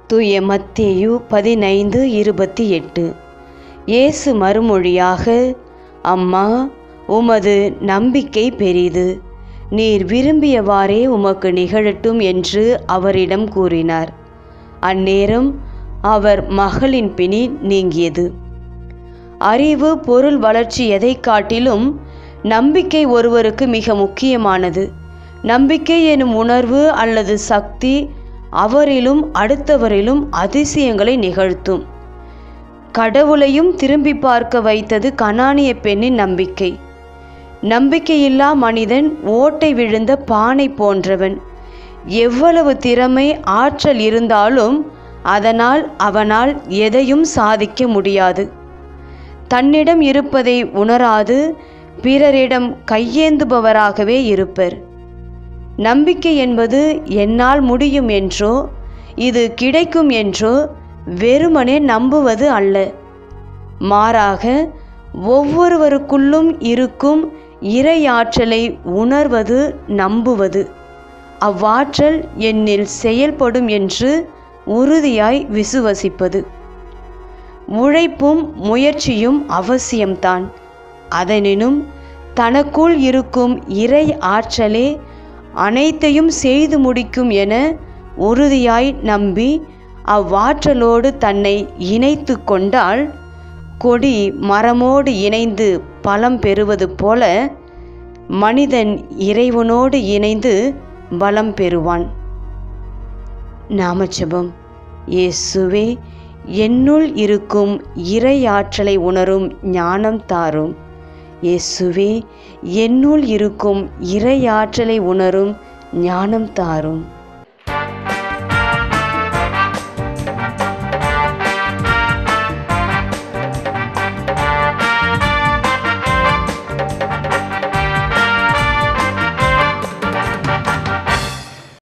தூய மத்தேயு பதினைந்து இருபத்தி எட்டு இயேசு மறுமொழியாக அம்மா உமது நம்பிக்கை பெரிது நீர் விரும்பியவாறே உமக்கு நிகழட்டும் என்று அவரிடம் கூறினார் அந்நேரம் அவர் மகளின் பிணி நீங்கியது அறிவு பொருள் வளர்ச்சி எதை காட்டிலும் நம்பிக்கை ஒருவருக்கு மிக முக்கியமானது நம்பிக்கை எனும் உணர்வு அல்லது சக்தி அவரிலும் அடுத்தவரிலும் அதிசயங்களை நிகழ்த்தும் கடவுளையும் திரும்பி பார்க்க வைத்தது கனானிய பெண்ணின் நம்பிக்கை நம்பிக்கையில்லா மனிதன் ஓட்டை விழுந்த பானை போன்றவன் எவ்வளவு திறமை ஆற்றல் இருந்தாலும் அதனால் அவனால் எதையும் சாதிக்க முடியாது தன்னிடம் இருப்பதை உணராது பிறரிடம் கையேந்துபவராகவே இருப்பர் நம்பிக்கை என்பது என்னால் முடியும் என்றோ இது கிடைக்கும் என்றோ வெறுமனே நம்புவது அல்ல மாறாக ஒவ்வொருவருக்குள்ளும் இருக்கும் இறையாற்றலை உணர்வது நம்புவது அவ்வாற்றல் என்னில் செயல்படும் என்று உறுதியாய் விசுவசிப்பது உழைப்பும் முயற்சியும் அவசியம்தான் அதனினும் தனக்குள் இருக்கும் இறை ஆற்றலே அனைத்தையும் செய்து முடிக்கும் என உறுதியாய் நம்பி அவ்வாற்றலோடு தன்னை இணைத்து கொண்டால் கொடி மரமோடு இணைந்து பலம் பெறுவது போல மனிதன் இறைவனோடு இணைந்து பலம் பெறுவான் நாமச்சபம் இயேசுவே என்னுள் இருக்கும் இறை ஆற்றலை உணரும் ஞானம் தாரும் இயேசுவே என்னுள் இருக்கும் இறை ஆற்றலை உணரும் ஞானம் தாரும்